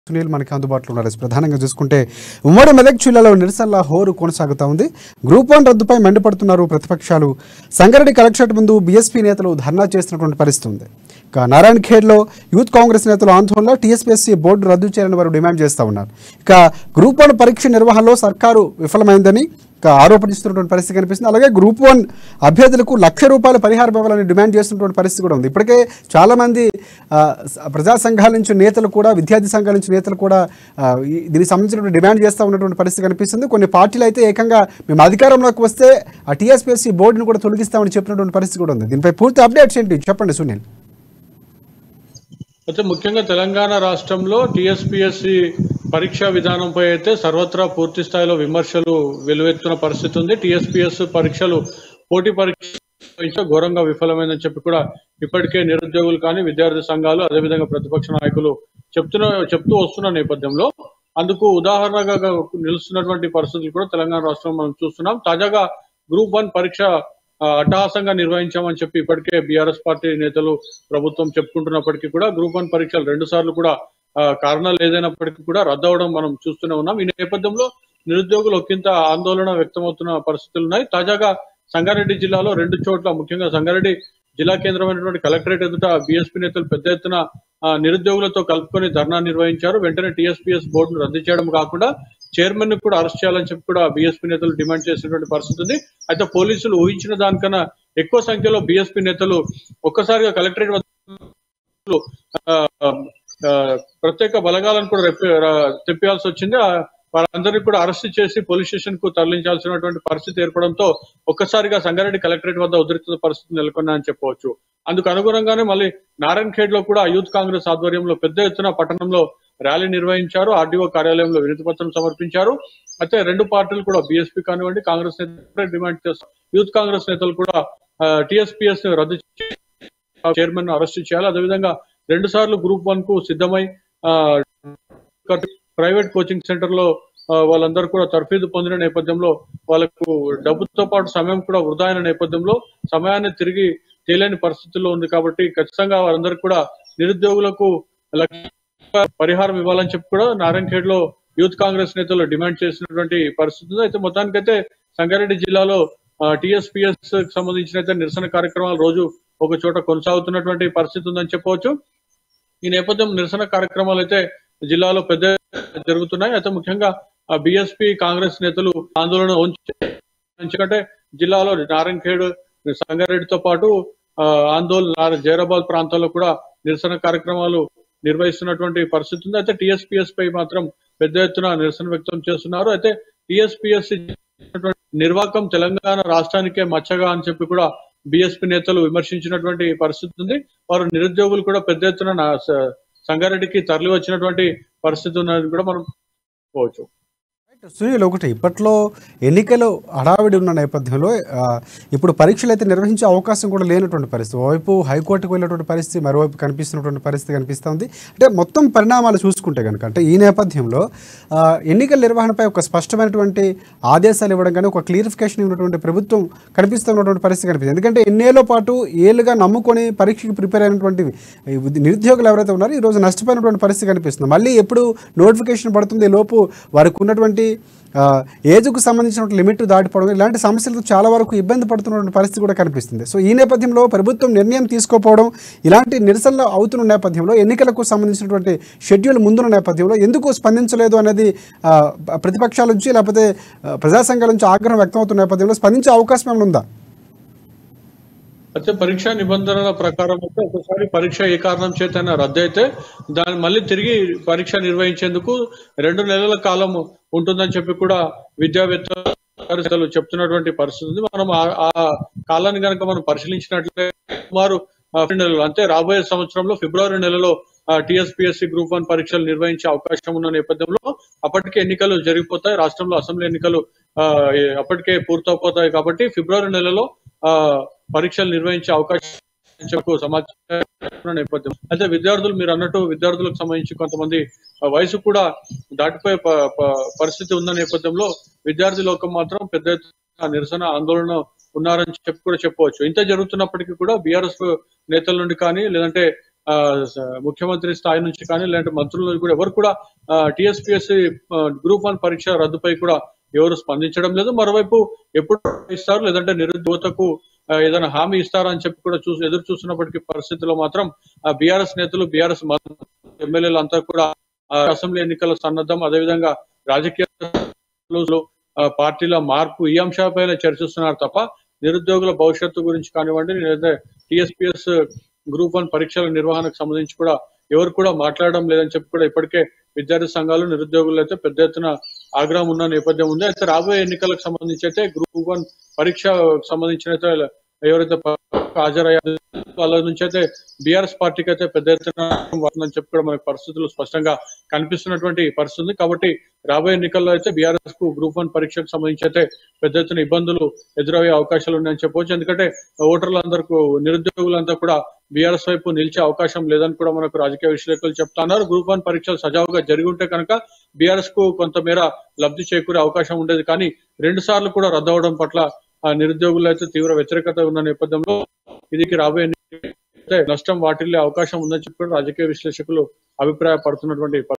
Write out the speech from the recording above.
సునీల్ మనకి అందుబాటులో ఉన్నారు ప్రధానంగా చూసుకుంటే ఉమ్మడి మెదక్ జిల్లాలో నిరసనల హోరు కొనసాగుతా ఉంది గ్రూప్ వన్ రద్దుపై మండిపడుతున్నారు ప్రతిపక్షాలు సంగారెడ్డి కలెక్టరేట్ ముందు బీఎస్పీ నేతలు ధర్నా చేస్తున్నటువంటి పరిస్థితి ఉంది ఇక నారాయణ ఖేడ్లో యూత్ కాంగ్రెస్ నేతలు ఆందోళన టీఎస్పీఎస్సీ బోర్డు రద్దు చేయాలని వారు డిమాండ్ చేస్తూ ఉన్నారు ఇక గ్రూప్ వన్ పరీక్ష నిర్వహణలో సర్కారు విఫలమైందని ఇక ఆరోపణిస్తున్నటువంటి పరిస్థితి కనిపిస్తుంది అలాగే గ్రూప్ వన్ అభ్యర్థులకు లక్ష రూపాయల పరిహారం ఇవ్వాలని డిమాండ్ చేస్తున్నటువంటి పరిస్థితి కూడా ఉంది ఇప్పటికే చాలామంది ఆ, స- ప్రజా సంఘాల నుంచి నేతలు కూడా విద్యార్థి సంఘాల నుంచి నేతలు కూడా ఆ, ఈ- దీనికి సంబంధించినటువంటి డిమాండ్ చేస్తూ ఉన్నటువంటి పరిస్థితి కనిపిస్తుంది కొన్ని పార్టీలు అయితే ఏకంగా మేము అధికారంలోకి వస్తే ఆ టీఎస్పీఎస్సీ బోర్డును కూడా తొలగిస్తామని చెప్పినటువంటి పరిస్థితి కూడా ఉంది దీనిపై పూర్తి అప్డేట్స్ ఏంటి చెప్పండి సునీల్ అయితే ముఖ్యంగా తెలంగాణ రాష్ట్రంలో టిఎస్పిఎస్సి పరీక్షా విధానంపై అయితే సర్వత్రా పూర్తి స్థాయిలో విమర్శలు వెలువెత్తున్న పరిస్థితి ఉంది టిఎస్పిఎస్ పరీక్షలు పోటీ పరీక్ష ఘోరంగా విఫలమైందని చెప్పి కూడా ఇప్పటికే నిరుద్యోగులు కానీ విద్యార్థి సంఘాలు అదేవిధంగా ప్రతిపక్ష నాయకులు చెప్తున్న చెప్తూ వస్తున్న నేపథ్యంలో అందుకు ఉదాహరణగా నిలుస్తున్నటువంటి పరిస్థితులు కూడా తెలంగాణ రాష్ట్రంలో మనం చూస్తున్నాం తాజాగా గ్రూప్ వన్ పరీక్ష ఆ, అట్టహాసంగా నిర్వహించామని చెప్పి ఇప్పటికే బీఆర్ఎస్ పార్టీ నేతలు ప్రభుత్వం చెప్పుకుంటున్నప్పటికీ కూడా గ్రూప్ వన్ పరీక్షలు రెండు సార్లు కూడా ఆ, కారణాలు ఏదైనప్పటికీ కూడా రద్దవడం మనం చూస్తూనే ఉన్నాం ఈ నేపథ్యంలో నిరుద్యోగులు ఒకంత ఆందోళన వ్యక్తమవుతున్న పరిస్థితులు ఉన్నాయి తాజాగా సంగారెడ్డి జిల్లాలో రెండు చోట్ల ముఖ్యంగా సంగారెడ్డి జిల్లా కేంద్రమైనటువంటి కలెక్టరేట్ ఎదుట బీఎస్పీ నేతలు పెద్ద ఎత్తున ఆ, నిరుద్యోగులతో కలుపుకొని ధర్నా నిర్వహించారు వెంటనే టీఎస్పీఎస్ బోర్డును రద్దు చేయడం కాకుండా చైర్మన్ ని కూడా అరెస్ట్ చేయాలని చెప్పి కూడా బీఎస్పీ నేతలు డిమాండ్ చేసినటువంటి పరిస్థితి ఉంది అయితే పోలీసులు ఊహించిన దానికన్నా ఎక్కువ సంఖ్యలో బీఎస్పీ నేతలు ఒక్కసారిగా కలెక్టరేట్ వద్ద ఆ, ఆ, ప్రత్యేక బలగాలను కూడా రెప్పి- రా- తెప్పియాల్సి వచ్చింది ఆ, వారందరినీ కూడా అరెస్ట్ చేసి పోలీస్ స్టేషన్ కు తరలించాల్సినటువంటి పరిస్థితి ఏర్పడంతో ఒక్కసారిగా సంగారెడ్డి కలెక్టరేట్ వద్ద ఉద్రిక్త పరిస్థితి నెలకొన్నాయని చెప్పవచ్చు అందుకు అనుగుణంగానే మళ్ళీ నారాయణ ఖేడ్ లో కూడా యూత్ కాంగ్రెస్ ఆధ్వర్యంలో పెద్ద ఎత్తున పట్టణంలో ర్యాలీ నిర్వహించారు ఆర్డీఓ కార్యాలయంలో వినతి పత్రం సమర్పించారు అయితే రెండు పార్టీలు కూడా బీఎస్పీ కానివ్వండి కాంగ్రెస్ నేతలు డిమాండ్ చేస్తారు యూత్ కాంగ్రెస్ నేతలు కూడా టిఎస్పీఎస్ రద్దు చైర్మన్ అరెస్ట్ చేయాలి అదేవిధంగా రెండు సార్లు గ్రూప్ వన్ కు సిద్ధమై ఆ, ప్రైవేట్ కోచింగ్ సెంటర్ లో ఆ, వాళ్ళందరూ కూడా తర్ఫీదు పొందిన నేపథ్యంలో వాళ్ళకు డబ్బుతో పాటు సమయం కూడా వృధా అయిన నేపథ్యంలో సమయాన్ని తిరిగి తేలేని పరిస్థితుల్లో ఉంది కాబట్టి ఖచ్చితంగా వారందరికీ కూడా నిరుద్యోగులకు లక్ష పరిహారం ఇవ్వాలని చెప్పి కూడా నారాయణ ఖేడ్ లో యూత్ కాంగ్రెస్ నేతలు డిమాండ్ చేసినటువంటి పరిస్థితి ఉంది అయితే మొత్తానికైతే సంగారెడ్డి జిల్లాలో టిఎస్పిఎస్ కి సంబంధించిన అయితే నిరసన కార్యక్రమాలు రోజు ఒక చోట కొనసాగుతున్నటువంటి పరిస్థితి ఉందని చెప్పవచ్చు ఈ నేపథ్యం నిరసన కార్యక్రమాలు అయితే జిల్లాలో పెద్ద ఎత్తున జరుగుతున్నాయి అయితే ముఖ్యంగా బిఎస్పీ కాంగ్రెస్ నేతలు ఆందోళన ఉంచి ఎందుకంటే జిల్లాలో నారాయణ ఖేడ్ సంగారెడ్డితో పాటు ఆ, ఆందోళన నార- జైరాబాద్ ప్రాంతాల్లో కూడా నిరసన కార్యక్రమాలు నిర్వహిస్తున్నటువంటి పరిస్థితి ఉంది అయితే టిఎస్పిఎస్ పై మాత్రం పెద్ద ఎత్తున నిరసన వ్యక్తం చేస్తున్నారు అయితే టిఎస్పిఎస్ నిర్వాకం తెలంగాణ రాష్ట్రానికే మచ్చగా అని చెప్పి కూడా బిఎస్పీ నేతలు విమర్శించినటువంటి పరిస్థితి ఉంది వారు నిరుద్యోగులు కూడా పెద్ద ఎత్తున నా- స- సంగారెడ్డికి తరలి వచ్చినటువంటి పరిస్థితి ఉన్నది కూడా మనం పోవచ్చు సునీల్ ఒకటి ఇప్పట్లో ఎన్నికలు హడావిడి ఉన్న నేపథ్యంలో ఆ, ఇప్పుడు పరీక్షలు అయితే నిర్వహించే అవకాశం కూడా లేనటువంటి పరిస్థితి ఓవైపు హైకోర్టుకు వెళ్ళినటువంటి పరిస్థితి మరోవైపు కనిపిస్తున్నటువంటి పరిస్థితి కనిపిస్తుంది అంటే మొత్తం పరిణామాలు చూసుకుంటే కనుక అంటే ఈ నేపథ్యంలో ఆ, ఎన్నికల నిర్వహణపై ఒక స్పష్టమైనటువంటి ఆదేశాలు ఇవ్వడం కానీ ఒక క్లియరిఫికేషన్ ఇవ్వనటువంటి ప్రభుత్వం కనిపిస్తున్నటువంటి పరిస్థితి కనిపిస్తుంది ఎందుకంటే ఎన్నేళ్ల పాటు ఏళ్ళుగా నమ్ముకొని పరీక్షకి ప్రిపేర్ అయినటువంటి ఈ ఉద్య- నిరుద్యోగులు ఎవరైతే ఉన్నారో ఈ రోజు నష్టపోయినటువంటి పరిస్థితి కనిపిస్తుంది మళ్ళీ ఎప్పుడు నోటిఫికేషన్ పడుతుంది ఈ లోపు వారికి ఉన్నటువంటి ఆ, ఏజ్కు సంబంధించిన లిమిట్ దాటిపోవడం ఇలాంటి సమస్యలతో చాలా వరకు ఇబ్బంది పడుతున్నటువంటి పరిస్థితి కూడా కనిపిస్తుంది సో ఈ నేపథ్యంలో ప్రభుత్వం నిర్ణయం తీసుకోకపోవడం ఇలాంటి నిరసనలు అవుతున్న నేపథ్యంలో ఎన్నికలకు సంబంధించినటువంటి షెడ్యూల్ ముందున్న నేపథ్యంలో ఎందుకు స్పందించలేదు అనేది ఆ, ప్రతిపక్షాల నుంచి లేకపోతే ఆ, ప్రజా సంఘాల నుంచి ఆగ్రహం వ్యక్తమవుతున్న నేపథ్యంలో స్పందించే అవకాశం ఏమైనా ఉందా అయితే పరీక్షా నిబంధనల ప్రకారం అయితే ఒకసారి పరీక్ష ఏ కారణం చేతైనా రద్దు అయితే దాన్ని మళ్ళీ తిరిగి పరీక్ష నిర్వహించేందుకు రెండు నెలల కాలం ఉంటుందని చెప్పి కూడా విద్యావేత్తలు చెప్తున్నటువంటి పరిస్థితి ఉంది మనం ఆ- ఆ కాలాన్ని కనుక మనం పరిశీలించినట్లయితే సుమారు ఆ, రెండు నెలలు అంటే రాబోయే సంవత్సరంలో ఫిబ్రవరి నెలలో టిఎస్పిఎస్సి గ్రూప్ వన్ పరీక్షలు నిర్వహించే అవకాశం ఉన్న నేపథ్యంలో అప్పటికే ఎన్నికలు జరిగిపోతాయి రాష్ట్రంలో అసెంబ్లీ ఎన్నికలు ఆ, ఏ- అప్పటికే పూర్తయిపోతాయి కాబట్టి ఫిబ్రవరి నెలలో ఆ పరీక్షలు నిర్వహించే అవకాశం చెప్పు సమాచారం నేపథ్యం అయితే విద్యార్థులు మీరు అన్నట్టు విద్యార్థులకు సంబంధించి కొంతమంది ఆ, వయసు కూడా దాటిపోయే ప- ప- పరిస్థితి ఉన్న నేపథ్యంలో విద్యార్థి లోకం మాత్రం పెద్ద ఎత్తున నిరసన ఆందోళన ఉన్నారని చెప్పి కూడా చెప్పవచ్చు ఇంత జరుగుతున్నప్పటికీ కూడా బీఆర్ఎస్ నేతల నుండి కానీ లేదంటే ఆ, స- ముఖ్యమంత్రి స్థాయి నుంచి కానీ లేదంటే మంత్రుల నుంచి కూడా ఎవరు కూడా టిఎస్పిఎస్సి గ్రూప్ వన్ పరీక్ష రద్దుపై కూడా ఎవరు స్పందించడం లేదు మరోవైపు ఎప్పుడు ఇస్తారు లేదంటే నిరుద్యోగతకు ఆ, ఏదైనా హామీ ఇస్తారా అని చెప్పి కూడా చూసి ఎదురు చూస్తున్నప్పటికీ పరిస్థితుల్లో మాత్రం బీఆర్ఎస్ నేతలు బీఆర్ఎస్ ఎమ్మెల్యేలు అంతా కూడా ఆ, అసెంబ్లీ ఎన్నికల సన్నద్ధం అదేవిధంగా రాజకీయ ఆ, పార్టీల మార్పు ఈ అంశాలపైన చర్చిస్తున్నారు తప్ప నిరుద్యోగుల భవిష్యత్తు గురించి కానివ్వండి లేదా టిఎస్పిఎస్ గ్రూప్ వన్ పరీక్షల నిర్వహణకు సంబంధించి కూడా ఎవరు కూడా మాట్లాడడం లేదని చెప్పి కూడా ఇప్పటికే విద్యార్థి సంఘాలు నిరుద్యోగులు అయితే పెద్ద ఎత్తున ఆగ్రహం ఉన్న నేపథ్యం ఉంది అయితే రాబోయే ఎన్నికలకు సంబంధించి అయితే గ్రూప్ వన్ పరీక్ష సంబంధించిన అయితే ఎవరైతే ప- హాజరయ్యారో వాళ్ళ నుంచి అయితే బీఆర్ఎస్ పార్టీకి అయితే పెద్ద ఎత్తున వస్తుందని చెప్పి కూడా మనకి పరిస్థితులు స్పష్టంగా కనిపిస్తున్నటువంటి పరిస్థితి ఉంది కాబట్టి రాబోయే ఎన్నికల్లో అయితే బీఆర్ఎస్ కు గ్రూప్ వన్ పరీక్షకు సంబంధించి అయితే పెద్ద ఎత్తున ఇబ్బందులు ఎదురయ్యే అవకాశాలు ఉన్నాయని చెప్పవచ్చు ఎందుకంటే ఓటర్లందరికీ నిరుద్యోగులంతా కూడా బీఆర్ఎస్ వైపు నిలిచే అవకాశం లేదని కూడా మనకు రాజకీయ విశ్లేషకులు చెప్తున్నారు గ్రూప్ వన్ పరీక్షలు సజావుగా జరిగి ఉంటే కనుక బీఆర్ఎస్ కు కొంతమేర లబ్ధి చేకూరే అవకాశం ఉండేది కానీ రెండు సార్లు కూడా రద్దవడం పట్ల ఆ నిరుద్యోగులు అయితే తీవ్ర వ్యతిరేకత ఉన్న నేపథ్యంలో ఇది రాబోయే ఎన్నికల్లో అయితే నష్టం వాటిల్లే అవకాశం ఉందని చెప్పి కూడా రాజకీయ విశ్లేషకులు అభిప్రాయపడుతున్నటువంటి